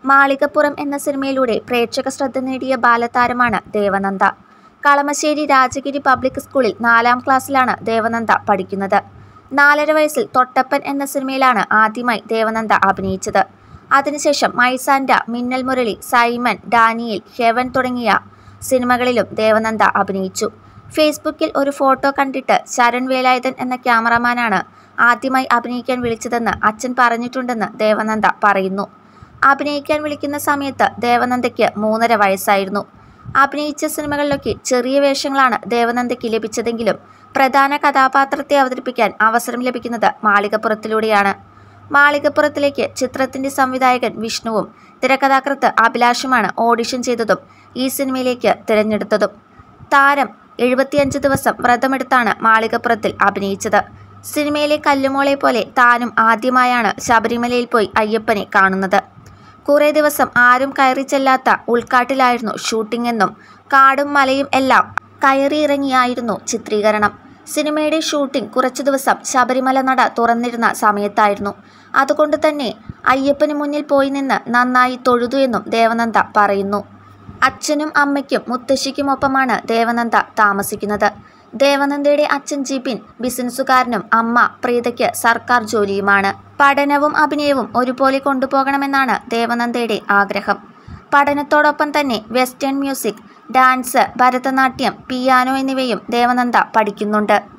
മാളികപ്പുറം എന്ന സിനിമയിലൂടെ പ്രേക്ഷക ശ്രദ്ധ നേടിയ ബാലതാരമാണ് ദേവനന്ദ. കളമശ്ശേരി രാജഗിരി പബ്ലിക് സ്കൂളിൽ നാലാം ക്ലാസ്സിലാണ് ദേവനന്ദ പഠിക്കുന്നത്. നാലര വയസ്സിൽ തൊട്ടപ്പൻ എന്ന സിനിമയിലാണ് ആദ്യമായി ദേവനന്ദ അഭിനയിച്ചത്. അതിനുശേഷം മൈസാൻഡ, മിന്നൽ മുരളി, സൈമൺ, ഡാനിയേൽ, ഹെവൻ തുടങ്ങിയ സിനിമകളിലും ദേവനന്ദ അഭിനയിച്ചു. ഫേസ്ബുക്കിൽ ഒരു ഫോട്ടോ കണ്ടിട്ട് ശരൺ വേലായുധൻ എന്ന ക്യാമറാമാനാണ് ആദ്യമായി അഭിനയിക്കാൻ വിളിച്ചതെന്ന് അച്ഛൻ പറഞ്ഞിട്ടുണ്ടെന്ന് ദേവനന്ദ പറയുന്നു. അഭിനയിക്കാൻ വിളിക്കുന്ന സമയത്ത് ദേവനന്ദയ്ക്ക് മൂന്നര വയസ്സായിരുന്നു. അഭിനയിച്ച സിനിമകളിലൊക്കെ ചെറിയ വേഷങ്ങളാണ് ദേവനന്ദയ്ക്ക് ലഭിച്ചതെങ്കിലും പ്രധാന കഥാപാത്രത്തെ അവതരിപ്പിക്കാൻ അവസരം ലഭിക്കുന്നത് മാളികപ്പുറത്തിലൂടെയാണ്. മാളികപ്പുറത്തിലേക്ക് ചിത്രത്തിന്റെ സംവിധായകൻ വിഷ്ണുവും തിരക്കഥാകൃത്ത് അഭിലാഷുമാണ് ഓഡിഷൻ ചെയ്തതും ഈ സിനിമയിലേക്ക് തിരഞ്ഞെടുത്തതും. താരം എഴുപത്തിയഞ്ച് ദിവസം വ്രതമെടുത്താണ് മാളികപ്പുറത്തിൽ അഭിനയിച്ചത്. സിനിമയിലെ കല്ലുമോളെ പോലെ താനും ആദ്യമായാണ് ശബരിമലയിൽ പോയി അയ്യപ്പനെ കാണുന്നത്. കുറേ ദിവസം ആരും കയറിച്ചെല്ലാത്ത ഉൾക്കാട്ടിലായിരുന്നു ഷൂട്ടിംഗ് എന്നും കാടും മലയും എല്ലാം കയറിയിറങ്ങിയായിരുന്നു ചിത്രീകരണം. സിനിമയുടെ ഷൂട്ടിംഗ് കുറച്ചു ദിവസം ശബരിമല നട തുറന്നിരുന്ന സമയത്തായിരുന്നു. അതുകൊണ്ട് തന്നെ അയ്യപ്പന് മുന്നിൽ പോയി നിന്ന് നന്നായി തൊഴുതു എന്നും ദേവനന്ദ പറയുന്നു. അച്ഛനും അമ്മയ്ക്കും മുത്തശ്ശിക്കുമൊപ്പമാണ് ദേവനന്ദ താമസിക്കുന്നത്. ദേവനന്ദയുടെ അച്ഛൻ ജിബിൻ ബിസിനസുകാരനും അമ്മ പ്രീതയ്ക്ക് സർക്കാർ ജോലിയുമാണ്. പഠനവും അഭിനയവും ഒരുപോലെ കൊണ്ടുപോകണമെന്നാണ് ദേവനന്ദയുടെ ആഗ്രഹം. പഠനത്തോടൊപ്പം തന്നെ western music, dance, Bharatanatyam, piano എന്നിവയും ദേവനന്ദ പഠിക്കുന്നുണ്ട്.